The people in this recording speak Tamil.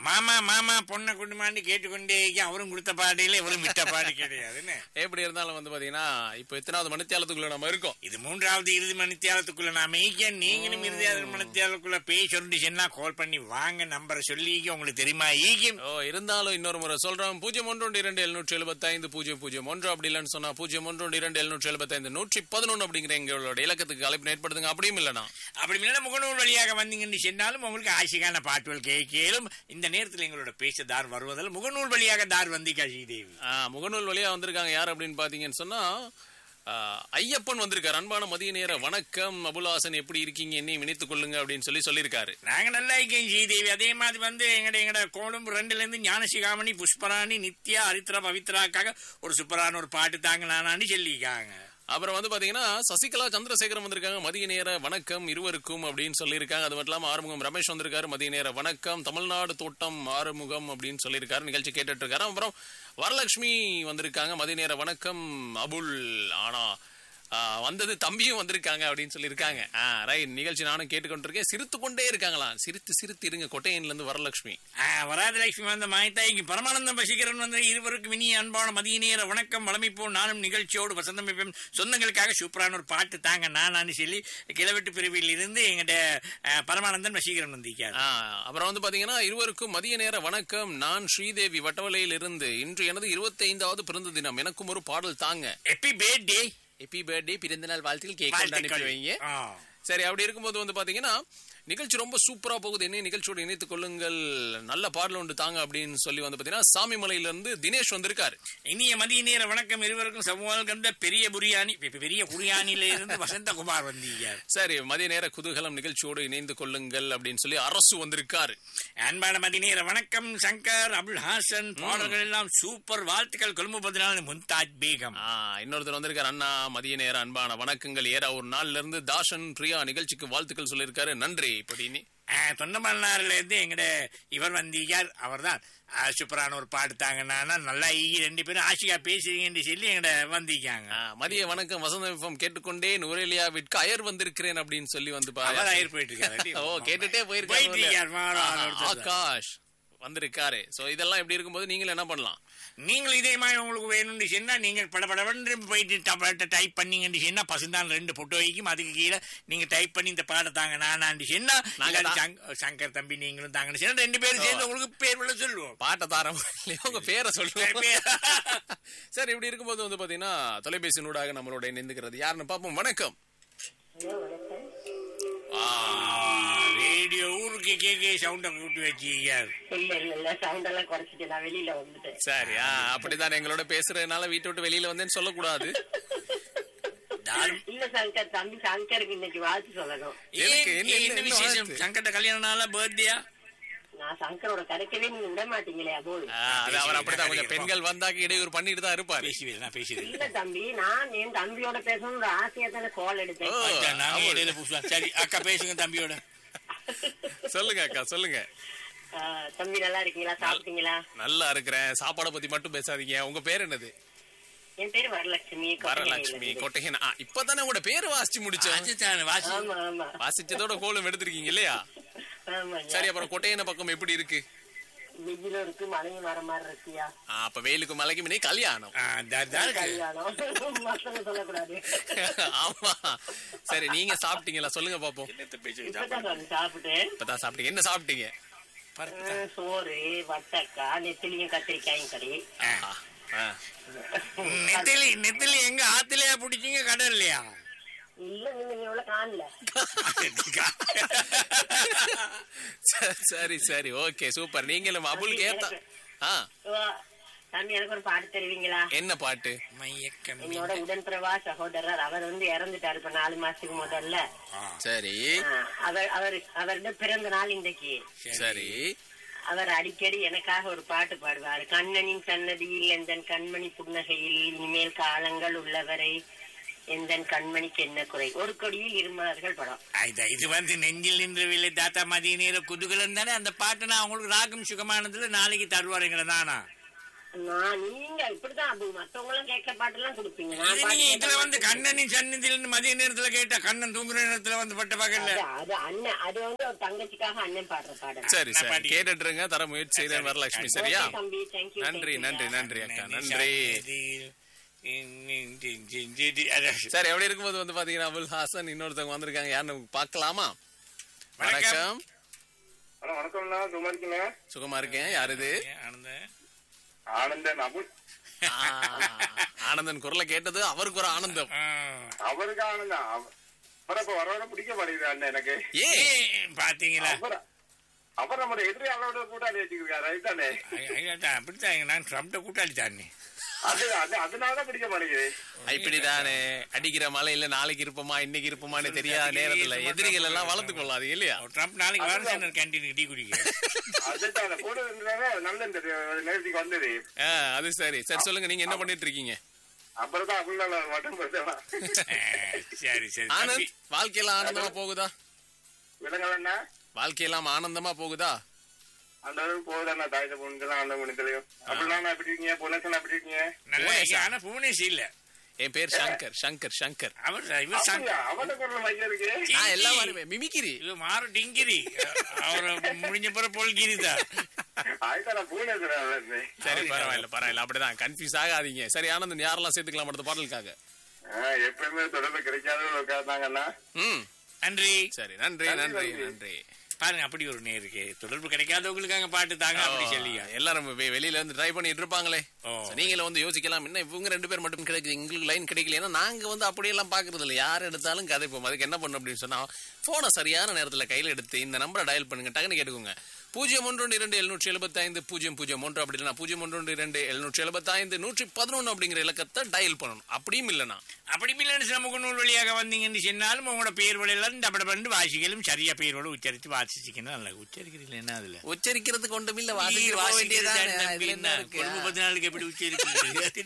மாமா மாமா பொண்ணை குடும்பமான்னு கேட்டுக்கொண்டே இருக்க, அவரும் கொடுத்த பாடையில இவரும் விட்ட பாடு கிடையாதுன்னு எப்படி இருந்தாலும் வந்து பாத்தீங்கன்னா இப்ப எத்தனாவது மணித்தியாலத்துக்குள்ள நம்ம இருக்கோம் இது மூன்றாவது இறுதி மணித்தியாலத்துக்குள்ள நாம ஈக்க நீங்களும் இறுதியாவது மணித்தியாலத்துக்குள்ள பேய் சொல்லிட்டு சொன்னா கால் பண்ணி வாங்க நம்பரை சொல்லி உங்களுக்கு தெரியுமா ஈக்கும் ஓ இருந்தாலும் இன்னொரு முறை சொல்றோம் பூஜ்ஜியம் ஒன்று ஒன்று இரண்டு எழுநூற்றி எழுபத்தைந்து பூஜ்ஜியம் பூஜ்ஜியம் ஒன்று அப்படி இல்லைன்னு சொன்னா பூஜ்ஜியம் ஒன்று ஒன்று இரண்டு எழுநூற்றி எழுபத்தைந்து நூற்றி பதினொன்று அப்படிங்கிற எங்களோட இலக்கத்துக்கு அழைப்பு ஏற்படுத்துங்க அப்படியும் இல்லைனா அப்படி இல்லைன்னா முகநூல் வழியாக வந்தீங்கன்னு சொன்னாலும் உங்களுக்கு ஆசைக்கான பாட்டுகள் கேட்கலும் இந்த நேரத்தில் எங்களோட பேச தார் வருவதால் முகநூல் வழியாக தார் வந்திக்கா ஸ்ரீதேவி ஆ, முகநூல் வழியா வந்திருக்காங்க யார் அப்படின்னு பாத்தீங்கன்னு சொன்னா ஆ, ஐயப்பன் வந்திருக்காரு அன்பான மதிய நேர வணக்கம் அபுலாசன் எப்படி இருக்கீங்க என்னையும் இணைத்துக் கொள்ளுங்க அப்படின்னு சொல்லி சொல்லியிருக்காரு நாங்க நல்லா இருக்கேன் ஸ்ரீதேவி அதே மாதிரி வந்து எங்கட எங்கட கோடும் ரெண்டுல இருந்து ஞானசிகாமணி புஷ்பராணி நித்யா ஹரித்ரா பவித்ராக்காக ஒரு சூப்பரான ஒரு பாட்டு தாங்க நானான்னு சொல்லியிருக்காங்க அப்புறம் வந்து பாத்தீங்கன்னா சசிகலா சந்திரசேகரம் வந்திருக்காங்க மதிய நேர வணக்கம் இருவருக்கும் அப்படின்னு சொல்லியிருக்காங்க அது மட்டும் இல்லாம ஆறுமுகம் ரமேஷ் வந்திருக்காரு மதிய நேர வணக்கம் தமிழ்நாடு தோட்டம் ஆறுமுகம் அப்படின்னு சொல்லியிருக்காரு நிகழ்ச்சி கேட்டுட்டு இருக்காரு அப்புறம் வரலட்சுமி வந்திருக்காங்க மதிய நேர வணக்கம் அபுல் ஆனா ஆ, வந்தது தம்பியும் வந்திருக்காங்க அப்படின்னு சொல்லியிருக்காங்க ஆ ரைட் நிகழ்ச்சி நானும் கேட்டுக்கொண்டிருக்கேன் சிரித்து கொண்டே இருக்காங்களாம் சிரித்து சிரித்து இருங்க கொட்டையன்ல இருந்து வரலட்சுமி ஆ, வராதலட்சுமி வந்த மாய்த்தாய்க்கு பரமானந்தம் வசிக்கிறன் வந்து இருவருக்கும் இனிய அன்பான மதிய நேர வணக்கம் வளமை போல் நானும் நிகழ்ச்சியோடு வசந்தம் FM சொந்தங்களுக்காக சூப்பரான ஒரு பாட்டு தாங்க நானான்னு சொல்லி கிழவெட்டு பிரிவில் இருந்து எங்கிட்ட ஆ, பரமானந்தன் வசீகரன் வந்திருக்காரு ஆ, அப்புறம் வந்து பாத்தீங்கன்னா இருவருக்கும் மதிய நேர வணக்கம் நான் ஸ்ரீதேவி வட்டவலையில் இருந்து இன்று எனது இருபத்தி ஐந்தாவது பிறந்த தினம் எனக்கும் ஒரு பாடல் தாங்க ஹாப்பி பர்த்டே ஹாப்பி பர்த்டே பிறந்த நாள் வாழ்த்துக்கள் கேக் கொண்டு அனுப்பி வைங்க சரி அப்படி இருக்கும்போது வந்து பாத்தீங்கன்னா நிகழ்ச்சி ரொம்ப சூப்பரா போகுது என்ன நிகழ்ச்சியோட இணைத்துக் கொள்ளுங்கள் நல்ல பாடல் உண்டு தாங்க அப்படின்னு சொல்லி வந்து பாத்தீங்கன்னா சாமிமலையில இருந்து தினேஷ் வந்திருக்காரு இனிய மதிய நேர வணக்கம் இருவருக்கும் சமூகம் கண்ட பெரிய புரியாணி பெ- பெரிய புரியாணியில இருந்து வசந்தகுமார் வந்திருக்கார் சரி மதிய நேர குதூகலம் நிகழ்ச்சியோடு இணைந்து கொள்ளுங்கள் அப்படின்னு சொல்லி அரசு வந்திருக்காரு அன்பான மதிய நேர வணக்கம் சங்கர் அபுல் ஹாசன் பாடல்கள் எல்லாம் சூப்பர் வாழ்த்துக்கள் கொழும்பு பதினாலு மும்தாஜ் பேகம் ஆ, இன்னொருத்தர் வந்திருக்காரு அண்ணா மதிய நேர அன்பான வணக்கங்கள் ஏற ஒரு நாள்ல இருந்து தாஷன் பிரியா நிகழ்ச்சிக்கு வாழ்த்துக்கள் சொல்லியிருக்காரு நன்றி இப்படின்னு தொண்டமன்னாரில இருந்து எங்கட இவர் வந்திருக்கார் அவர் தான் சூப்பரான ஒரு பாட்டு தாங்கன்னா நல்லா ஈ ரெண்டு பேரும் ஆசிகா பேசுறீங்கன்னு சொல்லி எங்கட வந்திருக்காங்க ஆ, மதிய வணக்கம் வசந்த விஃபம் கேட்டுக்கொண்டே நுரேலியாவிற்கு அயர் வந்திருக்கிறேன் அப்படின்னு சொல்லி வந்து பா- அவர் ஆயிர் போயிட்டு இருக்காரு ஓ கேட்டுட்டே போயிட்டு போயிருக்காரு இருக்கார், மாறா, ஆஹா, ஒருத்தர். ஆகாஷ் வந்திருக்காரு சோ இதெல்லாம் எப்படி இருக்கும்போது நீங்க என்ன பண்ணலாம் நீங்கள் இதே மாதிரி உங்களுக்கு வேணும்னு சொன்னா நீங்க படபடவென்று போயிட்டு டைப் பண்ணீங்கன்னு சொன்னா பசுந்தான் ரெண்டு போட்டோ வைக்கும் அதுக்கு கீழே நீங்க டைப் பண்ணி இந்த பாட தாங்க நானாண்டு சொன்னா நாங்க இல்லாட்டி தான். சங்க- சங்கர் தம்பி நீங்களும் தாங்கன்னு சொன்னா ரெண்டு பேரும் சேர்ந்து உங்களுக்கு பேர் உள்ள சொல்லுவோம் பாட்ட தாரம் உங்க பேரை சொல்லுவோம் பேர். சரி இப்படி இருக்கும்போது வந்து பாத்தீங்கன்னா தொலைபேசி நூடாக நம்மளோட இணைந்துக்கிறது யாருன்னு பாப்போம் வணக்கம் ரேடியோ ஊருக்கு கேக்கே சவுண்ட கூட்டி வச்சீங்க இல்ல இல்ல இல்ல சவுண்ட் எல்லாம் குறைச்சிட்டு நான் வெளியில வந்துட்டேன் சரி ஆ, அப்படிதான் எங்களோட பேசுறதுனால வீட்டை விட்டு வெளியில வந்தேன்னு சொல்லக்கூடாது இல்ல சங்கர் தம்பி சங்கருக்கு இன்னைக்கு வாழ்த்து சொல்லணும் எதுக்கு? என்ன- என்ன என்ன விசேஷம் வாழ்த்து? சங்கட்ட கல்யாண நாளா பர்த்டேயா நான் சங்கரோட கரைக்கவே நீங்க விட மாட்டீங்களே போல் ஆ, அது அவர் அப்படிதான் கொஞ்சம் பெண்கள் வந்தாக்க இடையூறு பண்ணிட்டு தான் இருப்பாரு பேசுவீர் நான் பேசுறேன் இல்ல தம்பி நான் என் தம்பியோட பேசணும்னு ஆசையா தானே கால் எடுத்தேன் ஓ. நாங்க இடையில பூசலாம் சரி அக்கா பேசுங்க தம்பியோட சொல்லுங்க அக்கா சொல்லுங்க ஆ, தம்பி நல்லா இருக்கீங்களா சாப்பிட்டீங்களா நல்லா இருக்கிறேன் சாப்பாடை பத்தி மட்டும் பேசாதீங்க உங்க பேர் என்னது என் பேரு வரலட்சுமி வரலட்சுமி கொட்டகன் ஆ, இப்பதானே உங்களோட பேரு வாசிச்சு முடிச்சோம் அதுதான் வாசி ஆமா ஆமா வாசிச்சதோட கோலம் எடுத்திருக்கீங்க இல்லையா ஆமா சரி அப்புறம் கொட்டையன பக்கம் எப்படி இருக்கு வெயிலும் இருக்கு மழையும் வர மாதிரி இருக்கியா ஆ, அப்ப வெயிலுக்கு மலைக்கு முன்னே கல்யாணம் ஆ, தா- தா இருக்கு. கல்யாணம் மத்தவங்க சொல்லக்கூடாது ஆமா சரி நீங்க சாப்பிட்டீங்களா சொல்லுங்க பாப்போம் என்னத்த பேசுவீங்க? இப்பதான் நான் சாப்பிட்டேன் இப்பதான் சாப்பிட்டீங்க என்ன சாப்பிட்டீங்க பருப்பு ஆ, சோறு வட்டக்காய் நெத்திலியும் கத்திரிக்காயும் கறி ஆ, ஆ. நெத்திலி நெத்திலி எங்க ஆத்துலயா பிடிச்சீங்க கடல்லையா இல்ல நீங்க எவ்வளவு காணல சரி, சரி சரி ஓகே சூப்பர் நீங்களும் அபுல் கேத்தா ஆ வா, தம்பி எனக்கு ஒரு பாட்டு தருவீங்களா என்ன பாட்டு மையக்கம் என்னோட உடன்பிரவா சகோதரர் அவர் வந்து இறந்துட்டாரு இப்ப நாலு மாசத்துக்கு முதல்ல சரி ஆ, அவர் அவர் அவருடைய பிறந்த நாள் இன்றைக்கு சரி அவர் அடிக்கடி எனக்காக ஒரு பாட்டு பாடுவார் கண்ணனின் சன்னதியில் எந்தன் கண்மணி புன்னகையில் இனிமேல் காலங்கள் உள்ளவரை எந்தன் கண்மணிக்கு என்ன குறை ஒரு கொடியில் இருமலர்கள் படம் ஆயிதா, இது வந்து நெஞ்சில் நின்று வில்லை தாத்தா மதிய நேர குதுகலம் தானே அந்த பாட்டு நான் உங்களுக்கு ராகம் சுகமானதுல நாளைக்கு தருவாருங்கள தானா நான் நீங்க இப்படிதான் அப்படி மத்தவங்க எல்லாம் கேட்க பாட்டெல்லாம் கொடுப்பீங்க நான் இது பாட்டு நீ இதுல கேட்டா வந்து கண்ணனின் சந்நிதியில் மதிய நேரத்துல கேட்ட கண்ணன் தூங்குற நேரத்துல வந்து பட்ட பகல்ல அது அது அண்ணன் அது வந்து ஒரு தங்கச்சிக்காக அண்ணன் பாடுற பாடல் சரி நான் சரி பாடி- கேட்டுட்டு இருங்க தர முயற்சி செய்தேன் வரலட்சுமி சரியா Okay, தம்பி தேங்க்யூ நன்றி நன்றி நன்றி அக்கா நன்றி நன்றி சரி எப்படி இருக்கும்போது வந்து பாத்தீங்கன்னா அபுல் ஹாசன் இன்னொருத்தவங்க வந்திருக்காங்க யாருன்னு பார்க்கலாமா வணக்கம் ஹலோ வணக்கம்ண்ணா சும்மா இருக்கீங்க சுகமா இருக்கேன் யார் இது ஆனந்த ஆனந்தன் அபுல் ஆ, ஆனந்தன் குரலை கேட்டது அவருக்கு ஒரு ஆனந்தம் ஆ. அவருக்கு ஆனந்தம் அவ- அவரை இப்ப வர வர பிடிக்க மாட்டேங்குது அண்ணன் எனக்கு ஏ ஏய், பாத்தீங்களா அவர் அவர் நம்ம எதிரி அளவோட கூட்டாளி வச்சுக்கிறாரு ரைட் தானே ஐ- ஐயாட்டா, அப்படித்தான் நான் ட்ரம்ப்ட கூட்டாளி தானே அது அது அதனாலதான் பிடிக்க மாட்டேங்குது இப்படிதானே அடிக்கிற மழையில நாளைக்கு இருப்போமா இன்னைக்கு இருப்போமான்னு தெரியாத நேரத்துல எதிரிகள் எல்லாம் வளர்த்து கொள்ளாது இல்லையா ட்ரம்ப் நாளைக்கு வாரசன் கேன்டீன் டீ குடிக்க அதுதான் கூட இருந்ததால நல்ல இந்த நேரத்துக்கு வந்தது ஆ, அது சரி சரி சொல்லுங்க நீங்க என்ன பண்ணிட்டு இருக்கீங்க அப்புறம் தான் அபுல் மட்டும் பேசலாம் சரி சரி ஆனந்த் தம்பி, வாழ்க்கையெல்லாம் ஆனந்தமா போகுதா விலங்கலண்ணா வாழ்க்கையெல்லாம் ஆனந்தமா போகுதா அந்த அளவுக்கு போகுதாண்ணா தாய்த பொண்ணுலாம் அந்த பொண்ணுலையும் அப்படின்னா எப்படி இருக்கீங்க பொண்ணு எப்படி இருக்கீங்க நல்லா இருக்கு. ஆனா புவனேஷ் இல்ல என் பேர் சங்கர் சங்கர் சங்கர் அவர் இவர் சங்க அப்படியா அவன குரல் மையம் இருக்கு நான் எல்லாம் வருவேன் மிமிக்கிரி இவர் மாறு டிங்கிரி அவரை முடிஞ்ச பிற பொல்கிரி தான் ஆயிட்டா நான் பூனேஸ்வரன் சரி பரவாயில்ல பரவாயில்ல அப்படிதான் கன்ஃபியூஸ் ஆகாதீங்க சரி ஆனந்தன் யாரெல்லாம் சேர்த்துக்கலாம் அடுத்த பாடலுக்காக எப்பயுமே தொடர்பு கிடைக்காத உட்காந்தாங்கண்ணா ம் நன்றி சரி நன்றி நன்றி நன்றி பாருங்க அப்படி ஒரு நேருக்கு தொடர்பு கிடைக்காதவங்களுக்காக பாட்டு தாங்க அப்படி சொல்லியா எல்லாரும் வெ- வெளியில இருந்து ட்ரை பண்ணிட்டு இருப்பாங்களே ஓ. சரி, நீங்களும் வந்து யோசிக்கலாம் என்ன இவங்க ரெண்டு பேர் மட்டும் கிடைக்குது எங்களுக்கு லைன் கிடைக்கல ஏன்னா நாங்க வந்து அப்படியெல்லாம் பாக்குறது இல்ல யார் எடுத்தாலும் கதைப்போம் அதுக்கு என்ன பண்ணும் அப்படின்னு சொன்னா போனை சரியான நேரத்துல கையில எடுத்து இந்த நம்பரை டயல் பண்ணுங்க டக்குன்னு கேட்டுக்கோங்க பூஜ்ஜியம் ஒன்று இரண்டு எழுநூற்றி எழுபத்தி ஐந்து பூஜ்ஜியம் பூஜ்ஜியம் ஒன்று அப்படி இல்லைனா பூஜ்ஜியம் ஒன்று இரண்டு எழுநூற்றி எழுபத்தி ஐந்து நூற்றி பதினொன்று அப்படிங்கிற இலக்கத்தை டயல் பண்ணணும் அப்படியும் இல்லைனா அப்படி இல்லைன்னு சமூக நூல் வழியாக வந்தீங்கன்னு சொன்னாலும் உங்களோட பேர் எல்லாம் டபட பண்ணி வாசிகளும் சரியா பேரோட உச்சரித்து வாசிச்சிக்கணும் நல்லா உச்சரிக்கிறீங்களா என்ன அதுல உச்சரிக்கிறதுக்கு ஒன்றும் இல்ல ஈ, வாசிக்க போக வாசிக்கிறது வேண்டியதுதானே. தான் இதுல என்ன என்ன? இருக்கு? கொழும்பு பதினாலுக்கு எப்படி உச்சரிக்கிறது